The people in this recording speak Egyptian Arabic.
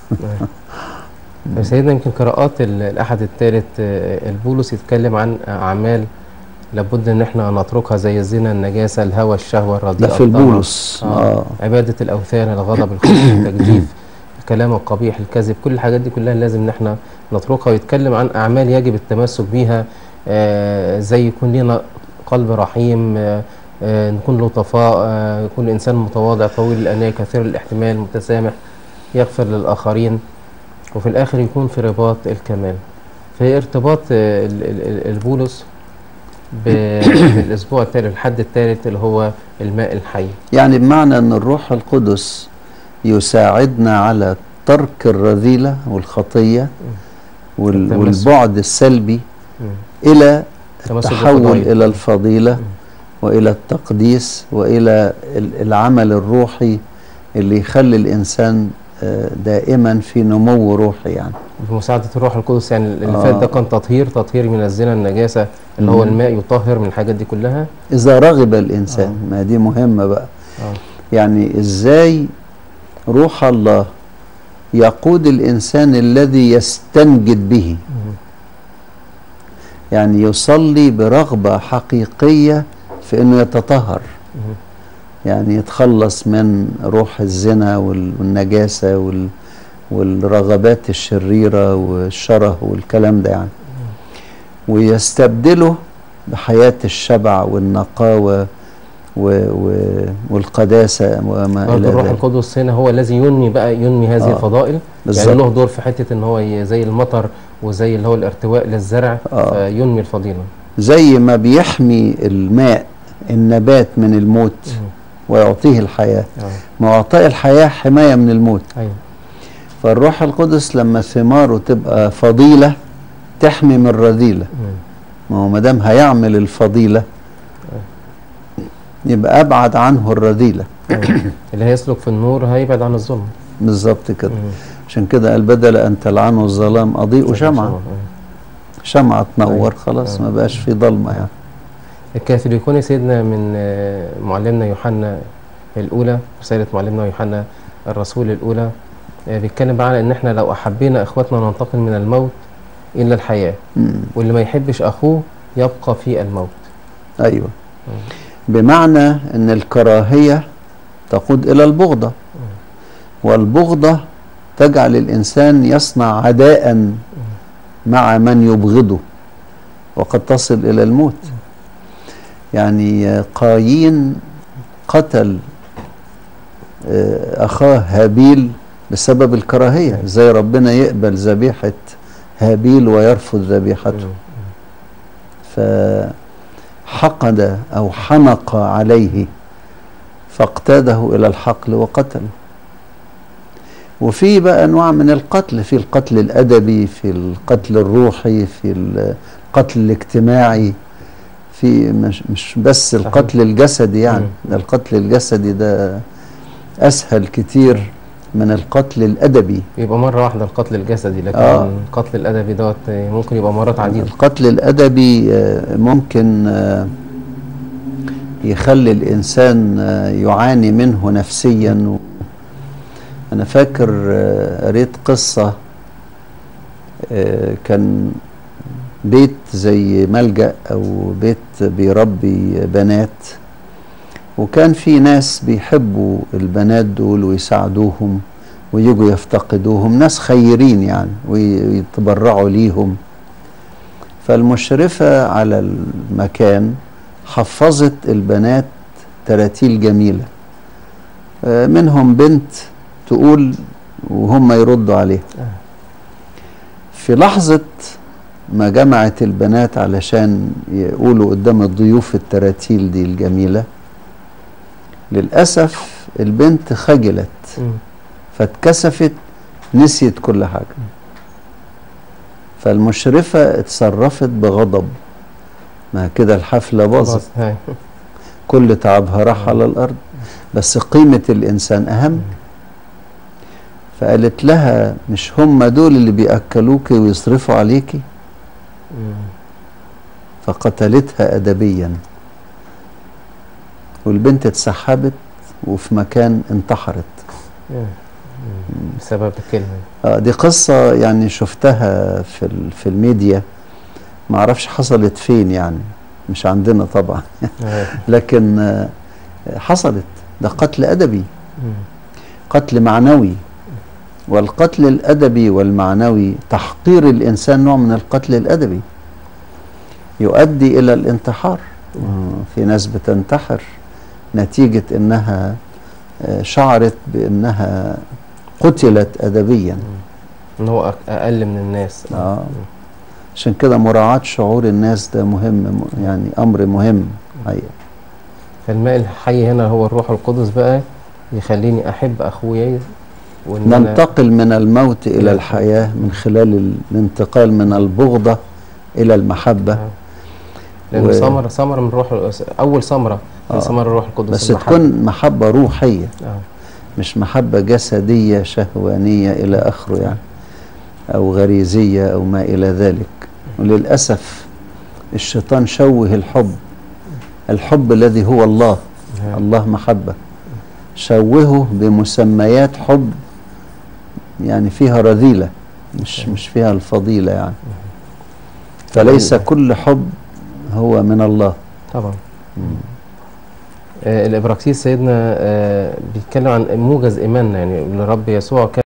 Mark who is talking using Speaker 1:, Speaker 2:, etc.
Speaker 1: سيدنا يمكن قراءات ال- الأحد الثالث آه، البولس يتكلم عن أعمال لابد إن احنا نتركها زي الزنا النجاسة الهوى الشهوة الرديئة
Speaker 2: ده في
Speaker 1: الطمع.
Speaker 2: البولس
Speaker 1: آه.
Speaker 2: اه
Speaker 1: عبادة الأوثان الغضب الخوف التجديف الكلام القبيح الكذب كل الحاجات دي كلها لازم ان احنا نتركها ويتكلم عن أعمال يجب التمسك بيها آه زي يكون لنا قلب رحيم آه آه نكون لطفاء آه يكون الإنسان متواضع طويل الأناة كثير الاحتمال متسامح يغفر للآخرين وفي الآخر يكون في رباط الكمال في ارتباط آه ال- ال- ال- البولس ب- بالأسبوع الثالث الحد الثالث اللي هو الماء الحي
Speaker 2: يعني بمعنى ان الروح القدس يساعدنا على ترك الرذيلة والخطية وال-
Speaker 1: التمسك.
Speaker 2: والبعد السلبي
Speaker 1: مم.
Speaker 2: الى
Speaker 1: تمسك
Speaker 2: التحول
Speaker 1: بالفضائل.
Speaker 2: الى الفضيلة
Speaker 1: مم.
Speaker 2: والى التقديس والى ال- العمل الروحي اللي يخلي الانسان آه، دائما في نمو روحي يعني
Speaker 1: بمساعدة الروح القدس يعني اللي
Speaker 2: آه.
Speaker 1: فات ده كان تطهير تطهير من الزنا النجاسة اللي هو
Speaker 2: مم.
Speaker 1: الماء يطهر من الحاجات دي كلها
Speaker 2: اذا رغب الانسان ما دي مهمة بقى
Speaker 1: آه.
Speaker 2: يعني ازاي روح الله يقود الانسان الذي يستنجد به
Speaker 1: مم.
Speaker 2: يعني يصلي برغبة حقيقية في انه يتطهر
Speaker 1: مم.
Speaker 2: يعني يتخلص من روح الزنا وال- والنجاسة وال والرغبات الشريرة والشره والكلام ده يعني ويستبدله بحياة الشبع والنقاوة و و والقداسة وما
Speaker 1: برضه
Speaker 2: إلى
Speaker 1: الروح
Speaker 2: ذلك
Speaker 1: القدس هنا هو الذي ينمي بقى ينمي هذه
Speaker 2: آه.
Speaker 1: الفضائل
Speaker 2: بالظبط.
Speaker 1: يعني له دور في حتة ان هو ي- زي المطر وزي اللي هو الارتواء للزرع
Speaker 2: آه.
Speaker 1: فينمي الفضيلة
Speaker 2: زي ما بيحمي الماء النبات من الموت
Speaker 1: مم.
Speaker 2: ويعطيه الحياة
Speaker 1: آه.
Speaker 2: ما أعطاء الحياة حماية من الموت
Speaker 1: ايوه
Speaker 2: فالروح القدس لما ثماره تبقى فضيلة تحمي من الرذيلة
Speaker 1: مم.
Speaker 2: ما هو ما دام هيعمل الفضيلة يبقى أبعد عنه الرذيلة
Speaker 1: أيوة. اللي هيسلك في النور هيبعد عن الظلم
Speaker 2: بالظبط كده
Speaker 1: مم.
Speaker 2: عشان كده قال بدل أن تلعنوا الظلام أضيء شمعة شمعة تنور
Speaker 1: أيوة.
Speaker 2: خلاص ما
Speaker 1: آه.
Speaker 2: بقاش في ضلمة يعني
Speaker 1: الكاثوليكون سيدنا من آه، معلمنا يوحنا الأولى رسالة معلمنا يوحنا الرسول الأولى آه، بيتكلم بقى على إن إحنا لو أحبينا إخواتنا ننتقل من الموت إلى الحياة
Speaker 2: مم.
Speaker 1: واللي ما يحبش أخوه يبقى في الموت
Speaker 2: أيوة بمعنى أن الكراهية تقود إلى البغضة والبغضة تجعل الإنسان يصنع عداء مع من يبغضه وقد تصل إلى الموت يعني قايين قتل آه، أخاه هابيل بسبب الكراهية زي ربنا يقبل ذبيحة هابيل ويرفض ذبيحته فحقد أو حنق عليه فاقتاده إلى الحقل وقتله وفي بقى أنواع من القتل في القتل الأدبي في القتل الروحي في القتل الاجتماعي في مش, مش بس
Speaker 1: صحيح.
Speaker 2: القتل الجسدي يعني
Speaker 1: مم.
Speaker 2: ده القتل الجسدي ده أسهل كتير من القتل الأدبي
Speaker 1: يبقى مرة واحدة القتل الجسدي لكن
Speaker 2: آه.
Speaker 1: القتل الأدبي دوت آه، ممكن يبقى مرات عديدة
Speaker 2: القتل الأدبي آه، ممكن آه، يخلي الإنسان آه، يعاني منه نفسيا و- أنا فاكر آه، قريت قصة آه، كان بيت زي ملجأ أو بيت بيربي بنات وكان في ناس بيحبوا البنات دول ويساعدوهم ويجوا يفتقدوهم ناس خيرين يعني وي- ويتبرعوا ليهم فالمشرفة على المكان حفظت البنات تراتيل جميلة آه، منهم بنت تقول وهم يردوا عليها في لحظة ما جمعت البنات علشان يقولوا قدام الضيوف التراتيل دي الجميلة للأسف البنت خجلت
Speaker 1: مم.
Speaker 2: فاتكسفت نسيت كل حاجة فالمشرفة اتصرفت بغضب ما كده الحفلة باظت
Speaker 1: خلاص هاي
Speaker 2: كل تعبها راح على الأرض بس قيمة الإنسان أهم فقالت لها مش هم دول اللي بيأكلوكي ويصرفوا عليكي
Speaker 1: مم.
Speaker 2: فقتلتها أدبيا والبنت اتسحبت وفي مكان انتحرت
Speaker 1: ياه. بسبب الكلمة
Speaker 2: آه دي قصة يعني شفتها في ال- في الميديا ما اعرفش حصلت فين يعني مش عندنا طبعا
Speaker 1: آه.
Speaker 2: لكن آه، حصلت ده قتل أدبي
Speaker 1: مم.
Speaker 2: قتل معنوي والقتل الأدبي والمعنوي تحقير الإنسان نوع من القتل الأدبي يؤدي إلى الانتحار آه، في ناس بتنتحر نتيجة إنها آه، شعرت بأنها قتلت أدبيا
Speaker 1: ان هو أق- اقل من الناس
Speaker 2: آه. عشان كده مراعاة شعور الناس ده مهم م- يعني أمر مهم حقيقة
Speaker 1: فالماء الحي هنا هو الروح القدس بقى يخليني احب اخويا وان أنا-
Speaker 2: ننتقل من الموت إلى
Speaker 1: إلى
Speaker 2: الحياة من خلال ال- الانتقال من البغضة إلى المحبة
Speaker 1: آه. لان
Speaker 2: و-
Speaker 1: ثمره ثمره من روح اول ثمره من
Speaker 2: آه.
Speaker 1: ثمر الروح القدس
Speaker 2: بس
Speaker 1: المحبة.
Speaker 2: تكون محبة روحية
Speaker 1: آه.
Speaker 2: مش محبة جسدية شهوانية إلى آخره يعني أو غريزية أو ما إلى ذلك وللأسف الشيطان شوه الحب الحب الذي هو الله
Speaker 1: آه.
Speaker 2: الله محبة شوهه بمسميات حب يعني فيها رذيلة مش مش فيها الفضيلة يعني فليس كل حب هو من الله
Speaker 1: طبعا آه الابراكسيس سيدنا آه بيتكلم عن موجز ايماننا يعني الرب يسوع كان